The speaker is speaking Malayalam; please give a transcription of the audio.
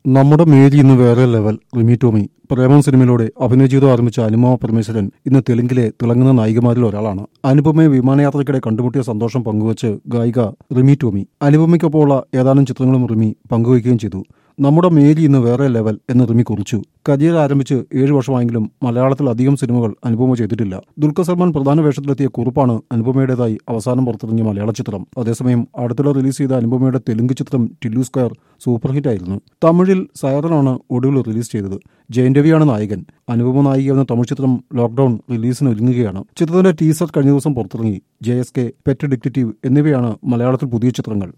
നമ്മുടെ മേരി ഇന്ന് വേറെ ലെവൽ റിമി ടോമി പ്രേമം സിനിമയിലൂടെ അഭിനയജീവിതം ആരംഭിച്ച അനുപമ പരമേശ്വരൻ ഇന്ന് തെലുങ്കിലെ തിളങ്ങുന്ന നായികമാരിൽ ഒരാളാണ് അനുപമയെ വിമാനയാത്രയ്ക്കിടെ കണ്ടുമുട്ടിയ സന്തോഷം പങ്കുവച്ച് ഗായിക റിമി ടോമി അനുപമയ്ക്കൊപ്പമുള്ള ഏതാനും ചിത്രങ്ങളും റിമി പങ്കുവയ്ക്കുകയും ചെയ്തു നമ്മുടെ മേരി ഇന്ന് വേറെ ലെവൽ എന്ന് റിമി കുറിച്ചു കരിയർ ആരംഭിച്ച് ഏഴു വർഷമായെങ്കിലും മലയാളത്തിൽ അധികം സിനിമകൾ അനുപമ ചെയ്തിട്ടില്ല ദുൽഖർ സൽമാൻ പ്രധാന വേഷത്തിലെത്തിയ കുറിപ്പാണ് അനുപമയുടേതായി അവസാനം പുറത്തിറങ്ങിയ മലയാള ചിത്രം അതേസമയം അടുത്തിടെ റിലീസ് ചെയ്ത അനുപമയുടെ തെലുങ്ക് ചിത്രം ടില്ലു സ്ക്വയർ സൂപ്പർ ഹിറ്റ് ആയിരുന്നു തമിഴിൽ സൈറനാണ് ഒടുവിൽ റിലീസ് ചെയ്തത് ജയൻ രവിയാണ് നായകൻ അനുപമ നായികയെന്ന തമിഴ് ചിത്രം ലോക്ഡൌൺ റിലീസിന് ഒരുങ്ങുകയാണ് ചിത്രത്തിന്റെ ടീസർ കഴിഞ്ഞ ദിവസം പുറത്തിറങ്ങി J S K pet detective എന്നിവയാണ് മലയാളത്തിൽ പുതിയ ചിത്രങ്ങൾ